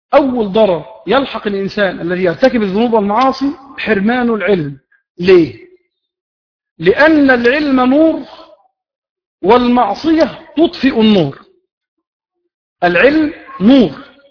أول ضرر يلحق الإنسان الذي يرتكب الذنوب والمعاصي حرمان العلم ليه؟ لأن العلم نور والمعصية تطفئ النور العلم نور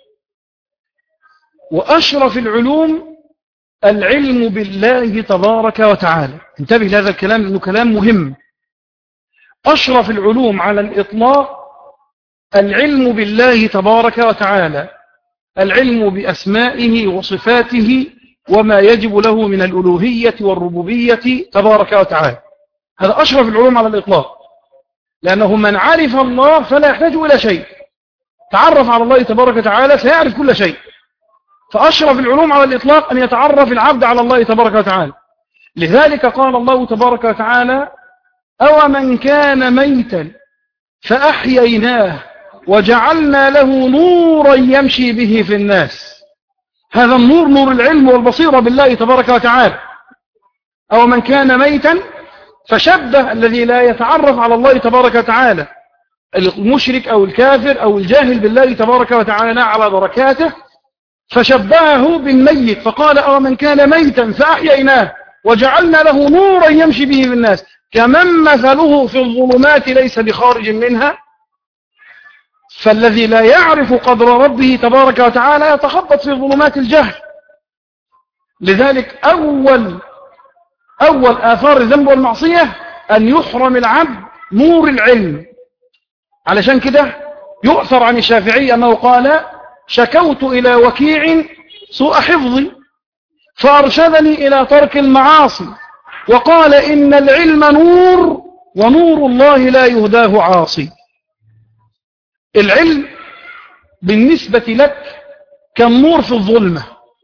وأشرف العلوم العلم بالله تبارك وتعالى انتبه لهذا الكلام لأنه كلام مهم أشرف العلوم على الإطلاق العلم بالله تبارك وتعالى العلم بأسمائه وصفاته وما يجب له من الألوهية والربوبية تبارك وتعالى هذا أشرف العلوم على الإطلاق لأنه من عرف الله فلا يحتاج إلى شيء تعرف على الله تبارك وتعالى سيعرف كل شيء فأشرف العلوم على الإطلاق أن يتعرف العبد على الله تبارك وتعالى لذلك قال الله تبارك وتعالى أو من كان ميتا فأحييناه وجعلنا له نورا يمشي به في الناس هذا النور نور العلم والبصيرة بالله تبارك وتعالى أو من كان ميتا فشبه الذي لا يتعرف على الله تبارك وتعالى المشرك أو الكافر أو الجاهل بالله تبارك وتعالى على بركاته فشبهه بالميت فقال أو من كان ميتا فأحييناه وجعلنا له نورا يمشي به في الناس كمن مثله في الظلمات ليس بخارج منها فالذي لا يعرف قدر ربه تبارك وتعالى يتخبط في ظلمات الجهل لذلك أول أول آثار الذنب والمعصية أن يحرم العبد نور العلم علشان كده يؤثر عن الشافعي أنه قال شكوت إلى وكيع سوء حفظي فأرشدني إلى ترك المعاصي وقال إن العلم نور ونور الله لا يهداه عاصي العلم بالنسبة لك كالنور في الظلمة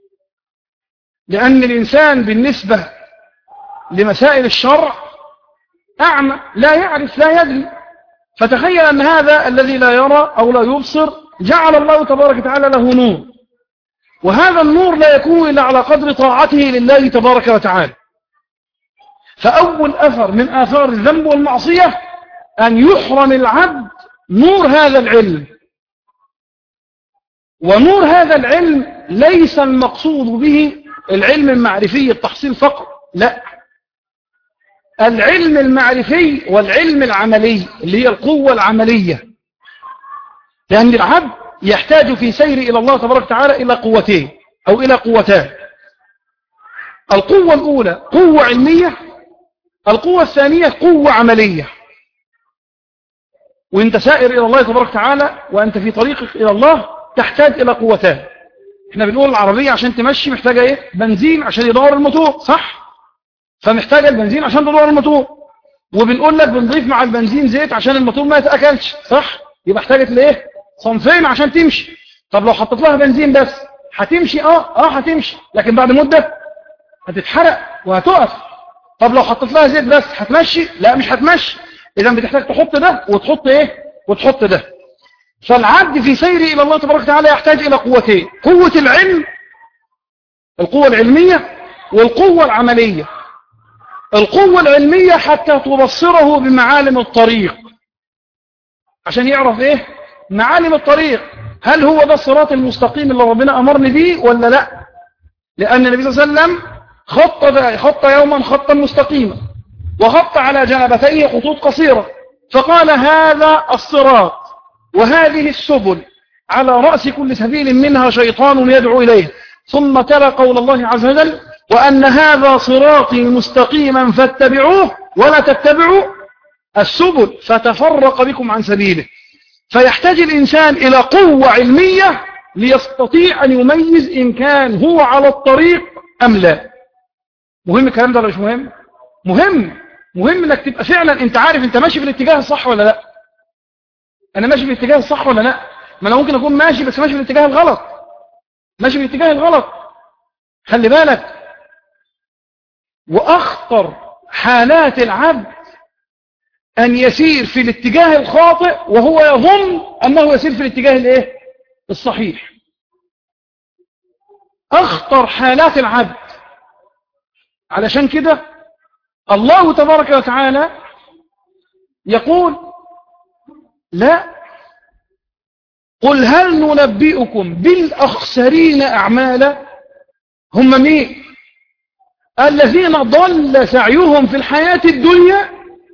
لأن الإنسان بالنسبة لمسائل الشرع أعمى لا يعرف لا يدري فتخيل أن هذا الذي لا يرى أو لا يبصر جعل الله تبارك وتعالى له نور وهذا النور لا يكون إلا على قدر طاعته لله تبارك وتعالى فأول أثر من آثار الذنب والمعصية أن يحرم العبد نور هذا العلم ونور هذا العلم ليس المقصود به العلم المعرفي التحصيل فقط لا العلم المعرفي والعلم العملي اللي هي القوة العملية لأن العبد يحتاج في سير إلى الله تبارك وتعالى إلى قوتين أو إلى قوتان القوة الأولى قوة علمية القوة الثانية قوة عملية وانت سائر إلى الله تبارك وتعالى وأنت في طريقك إلى الله تحتاج إلى قوتان احنا بنقول العربية عشان تمشي محتاجة ايه بنزين عشان يدور الموتور صح فمحتاجة البنزين عشان تدور الموتور وبنقول لك بنضيف مع البنزين زيت عشان الموتور ما يتأكلش صح يبقى احتاجت لايه صنفين عشان تمشي طب لو حطيت لها بنزين بس هتمشي اه اه هتمشي لكن بعد مدة هتتحرق وهتقف طب لو حطيت لها زيت بس هتمشي لا مش هتمشي اذا بتحتاج تحط ده وتحط ايه وتحط ده فالعبد في سيره الى الله تبارك وتعالى يحتاج الى قوتين قوة العلم القوة العلمية والقوة العملية القوة العلمية حتى تبصره بمعالم الطريق عشان يعرف ايه معالم الطريق هل هو ده الصراط المستقيم اللي ربنا أمرني به ولا لا لأن النبي صلى الله عليه وسلم خط, خط يوما خطا مستقيما وخط على جنبتيه خطوط قصيرة فقال هذا الصراط وهذه السبل على رأس كل سبيل منها شيطان يدعو إليه ثم تلا قول الله عز وجل وأن هذا صراطي مستقيما فاتبعوه ولا تتبعوا السبل فتفرق بكم عن سبيله فيحتاج الإنسان إلى قوة علمية ليستطيع أن يميز إن كان هو على الطريق أم لا مهم الكلام ده ولا مش مهم مهم مهم انك تبقى فعلا انت عارف انت ماشي في الاتجاه الصح ولا لا انا ماشي في الاتجاه الصح ولا لا ما انا ممكن اكون ماشي بس ماشي في الاتجاه الغلط ماشي في الاتجاه الغلط خلي بالك واخطر حالات العبد أن يسير في الاتجاه الخاطئ وهو يظن أنه يسير في الاتجاه الايه الصحيح أخطر حالات العبد علشان كده الله تبارك وتعالى يقول لا قل هل ننبئكم بالأخسرين أعمالا هم مين الذين ضل سعيهم في الحياة الدنيا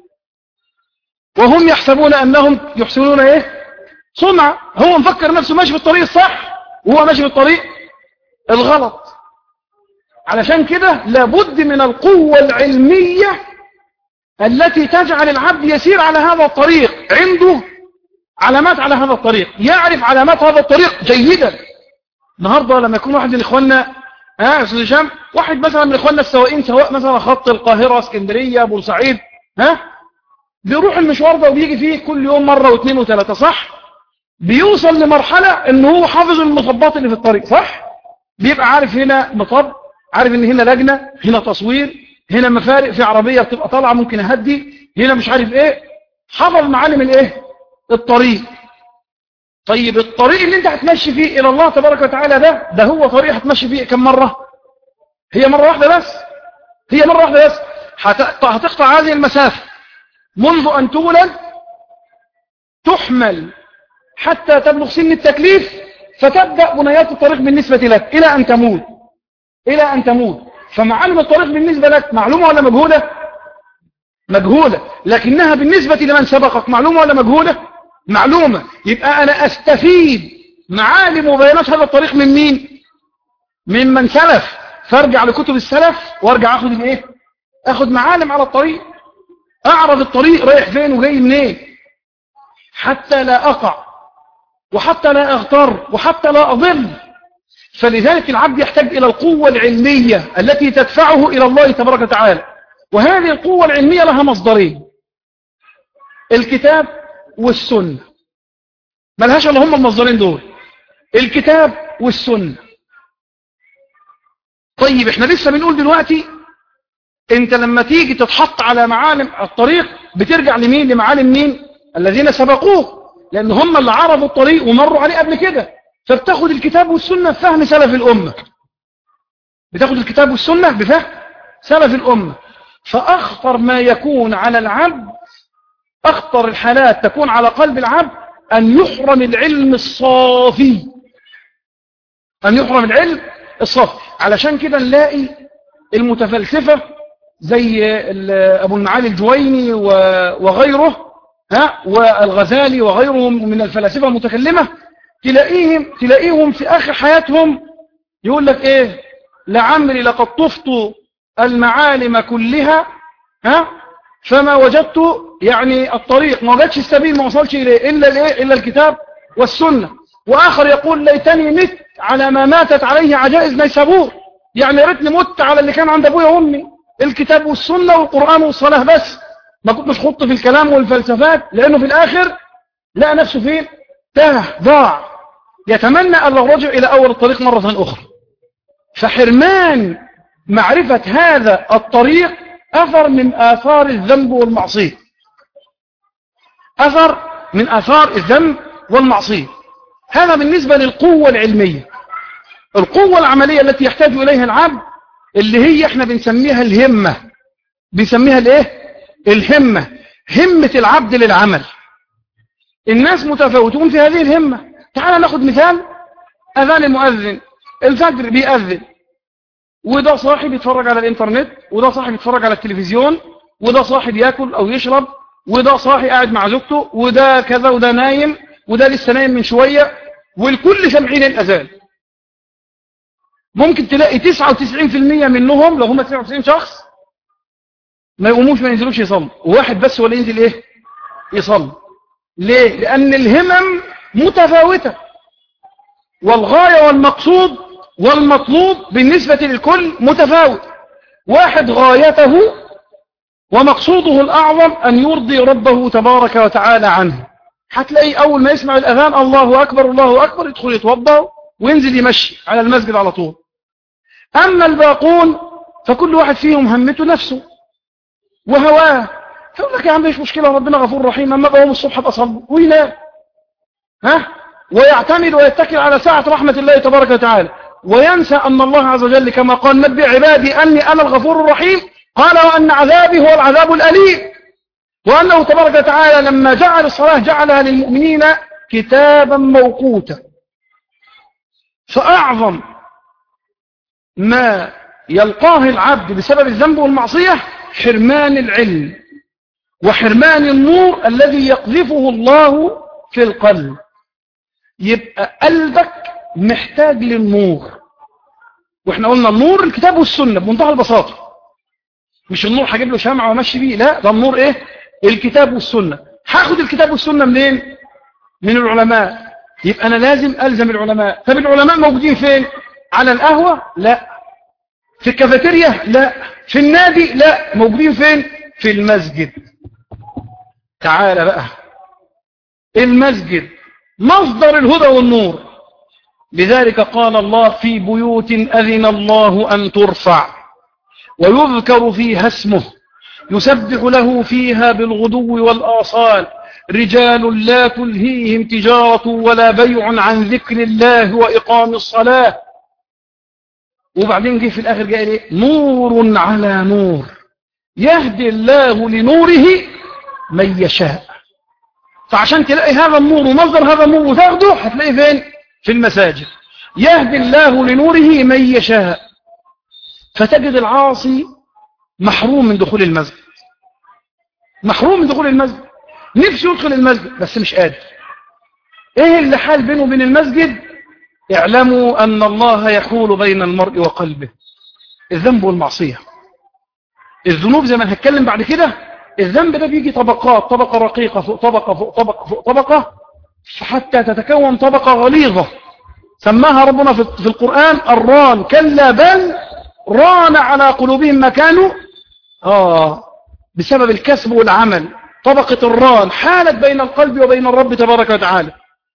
وهم يحسبون أنهم يحسنون إيه صنع هو مفكر نفسه ماشي في الطريق الصح وهو ماشي في الطريق الغلط علشان كده لابد من القوة العلمية التي تجعل العبد يسير على هذا الطريق عنده علامات على هذا الطريق يعرف علامات هذا الطريق جيدا النهارده لما يكون واحد من اخواننا ها استاذ هشام واحد مثلا من اخواننا السواقين سواء مثلا خط القاهره اسكندريه بورسعيد ها بيروح المشوار ده وبيجي فيه كل يوم مره واثنين وثلاثه صح بيوصل لمرحله ان هو حافظ المطبات اللي في الطريق صح بيبقى عارف هنا مطب عارف ان هنا لجنه هنا تصوير هنا مفارق في عربيه بتبقى طالعه ممكن اهدي هنا مش عارف ايه حفظ معالم الايه الطريق طيب الطريق اللي انت هتمشي فيه الى الله تبارك وتعالى ده ده هو طريق هتمشي فيه كم مرة هي مرة واحدة بس هي مرة واحدة بس هتقطع هذه المسافة منذ ان تولد تحمل حتى تبلغ سن التكليف فتبدأ بنيات الطريق بالنسبة لك إلى أن تموت إلى أن تموت فمعالم الطريق بالنسبة لك معلومة ولا مجهولة مجهولة لكنها بالنسبة لمن سبقك معلومة ولا مجهولة معلومة يبقى أنا أستفيد معالم وبيانات هذا الطريق من مين من من سلف فارجع لكتب السلف وارجع أخذ الايه أخذ معالم على الطريق أعرف الطريق رايح فين وجاي منين حتى لا أقع وحتى لا أغتر وحتى لا أضل فلذلك العبد يحتاج إلى القوة العلمية التي تدفعه إلى الله تبارك وتعالى وهذه القوة العلمية لها مصدرين الكتاب والسنة ملهاش الا هم المصدرين دول الكتاب والسنة طيب احنا لسه بنقول دلوقتي انت لما تيجي تتحط على معالم الطريق بترجع لمين لمعالم مين الذين سبقوه لان هم اللي عرضوا الطريق ومروا عليه قبل كده فبتاخد الكتاب والسنة بفهم سلف الأمة بتاخد الكتاب والسنة بفهم سلف الأمة فأخطر ما يكون على العبد أخطر الحالات تكون على قلب العبد أن يحرم العلم الصافي أن يحرم العلم الصافي علشان كده نلاقي المتفلسفة زي أبو المعالي الجويني وغيره ها والغزالي وغيرهم من الفلاسفة المتكلمة تلاقيهم تلاقيهم في آخر حياتهم يقول لك إيه لعمري لقد طفت المعالم كلها ها فما وجدت يعني الطريق ما وجدش السبيل ما وصلش إليه إلا, الإيه؟ إلا الكتاب والسنة وآخر يقول ليتني مت على ما ماتت عليه عجائز نيسابور يعني ريتني مت على اللي كان عند أبويا وأمي الكتاب والسنة والقرآن والصلاة بس ما كنتش خط في الكلام والفلسفات لأنه في الآخر لقى نفسه فين تاه ضاع يتمنى أن لو رجع إلى أول الطريق مرة أخرى فحرمان معرفة هذا الطريق أثر من آثار الذنب والمعصية أثر من آثار الذنب والمعصية هذا بالنسبة للقوة العلمية القوة العملية التي يحتاج إليها العبد اللي هي احنا بنسميها الهمة بنسميها الايه الهمة همة العبد للعمل الناس متفاوتون في هذه الهمة تعال ناخد مثال أذان المؤذن الفجر بيأذن وده صاحب يتفرج على الانترنت وده صاحب يتفرج على التلفزيون وده صاحب ياكل او يشرب وده صاحي قاعد مع زوجته وده كذا وده نايم وده لسه نايم من شوية والكل سامعين الأذان ممكن تلاقي 99% منهم لو هم 99 شخص ما يقوموش ما ينزلوش يصلوا وواحد بس ولا ينزل ايه يصلي ليه لأن الهمم متفاوتة والغاية والمقصود والمطلوب بالنسبة للكل متفاوت واحد غايته ومقصوده الأعظم أن يرضي ربه تبارك وتعالى عنه هتلاقي أول ما يسمع الأذان الله أكبر الله أكبر يدخل يتوضا وينزل يمشي على المسجد على طول أما الباقون فكل واحد فيهم همته نفسه وهواه فيقول لك يا عم مش مشكلة ربنا غفور رحيم أما بقوم الصبح بصلي وينام ها ويعتمد ويتكل على ساعة رحمة الله تبارك وتعالى وينسى أن الله عز وجل كما قال نبئ عبادي أني أنا الغفور الرحيم قال وأن عذابي هو العذاب الأليم وأنه تبارك وتعالى لما جعل الصلاة جعلها للمؤمنين كتابا موقوتا فأعظم ما يلقاه العبد بسبب الذنب والمعصية حرمان العلم وحرمان النور الذي يقذفه الله في القلب يبقى قلبك محتاج للنور واحنا قلنا النور الكتاب والسنة بمنتهى البساطة مش النور هجيب له شمعة ومشي بيه لا ده النور ايه الكتاب والسنة هاخد الكتاب والسنة منين من العلماء يبقى انا لازم الزم العلماء طب العلماء موجودين فين على القهوة لا في الكافيتيريا لا في النادي لا موجودين فين في المسجد تعال بقى المسجد مصدر الهدى والنور لذلك قال الله في بيوت أذن الله أن ترفع ويذكر فيها اسمه يسبح له فيها بالغدو والآصال رجال لا تلهيهم تجارة ولا بيع عن ذكر الله وإقام الصلاة وبعدين جه في الآخر جاء ليه نور على نور يهدي الله لنوره من يشاء فعشان تلاقي هذا النور ومصدر هذا النور وتاخده هتلاقيه فين في المساجد يهدي الله لنوره من يشاء فتجد العاصي محروم من دخول المسجد محروم من دخول المسجد نفسه يدخل المسجد بس مش قادر ايه اللي حال بينه وبين المسجد اعلموا ان الله يحول بين المرء وقلبه الذنب والمعصية الذنوب زي ما هنتكلم بعد كده الذنب ده بيجي طبقات طبقة رقيقة فوق طبقة فوق طبقة فوق طبقة حتى تتكون طبقة غليظة سماها ربنا في القرآن الران كلا بل ران على قلوبهم ما كانوا آه بسبب الكسب والعمل طبقة الران حالت بين القلب وبين الرب تبارك وتعالى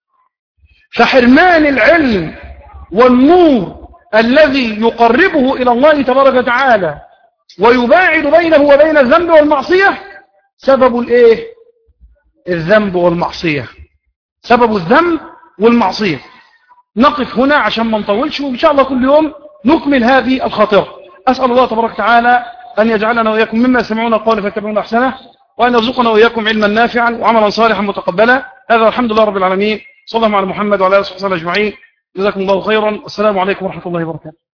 فحرمان العلم والنور الذي يقربه إلى الله تبارك وتعالى ويباعد بينه وبين الذنب والمعصية سبب الايه الذنب والمعصية سبب الذنب والمعصية نقف هنا عشان ما نطولش وإن شاء الله كل يوم نكمل هذه الخاطرة أسأل الله تبارك وتعالى أن يجعلنا وإياكم مما يسمعون القول فاتبعون أحسنه وأن يرزقنا وإياكم علما نافعا وعملا صالحا متقبلا هذا الحمد لله رب العالمين صلى الله على محمد وعلى آله وصحبه أجمعين جزاكم الله خيرا والسلام عليكم ورحمة الله وبركاته